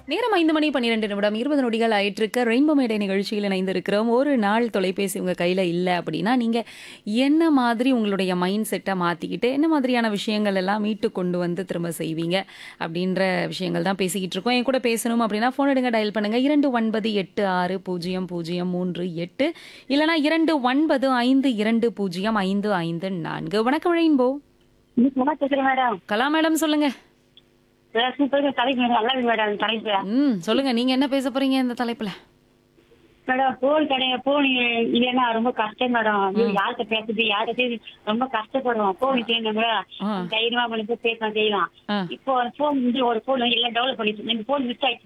நேரம் ஐந்து மணி பன்னிரெண்டு நிமிடம் இருபது நொடிகள் ஆயிட்டிருக்க ரெயின்போ மேடை நிகழ்ச்சியில் இணைந்திருக்கிறோம் ஒரு நாள் தொலைபேசி உங்கள் கையில் இல்லை அப்படின்னா நீங்கள் என்ன மாதிரி உங்களுடைய மைண்ட் செட்டை மாற்றிக்கிட்டு என்ன மாதிரியான விஷயங்கள் எல்லாம் மீட்டு கொண்டு வந்து திரும்ப செய்வீங்க அப்படின்ற விஷயங்கள் தான் பேசிக்கிட்டு இருக்கோம் என் கூட பேசணும் அப்படின்னா ஃபோன் எடுங்க டயல் பண்ணுங்க இரண்டு ஒன்பது எட்டு ஆறு பூஜ்ஜியம் பூஜ்ஜியம் மூன்று எட்டு இல்லைனா இரண்டு ஒன்பது ஐந்து இரண்டு பூஜ்ஜியம் ஐந்து ஐந்து நான்கு வணக்கம் ரெயின்போ இன்னைக்கு நல்லா பேசுறேன் மேடம் கலா மேடம் சொல்லுங்க சூப்பர் தலைப்பு மேடம் நல்லா இருக்கு மேடம் தலைப்பு ம் சொல்லுங்க நீங்க என்ன பேச போறீங்க இந்த தலைப்புல மேடம் போன் கிடையாது போன் இல்லைன்னா ரொம்ப கஷ்டம் மேடம் ஐயோ, யார்கிட்ட பேசுறது யார்கிட்ட பேசி ரொம்ப கஷ்டப்படுவோம் போன் செய்யணும் ஆ. தைரியமா பண்ணி பேசலாம் செய்யலாம் ஆ. இப்போ போன் வந்து ஒரு போன் எல்லாம் டெவலப் பண்ணிட்டு இந்த போன் மிஸ் ஆயிடுச்சு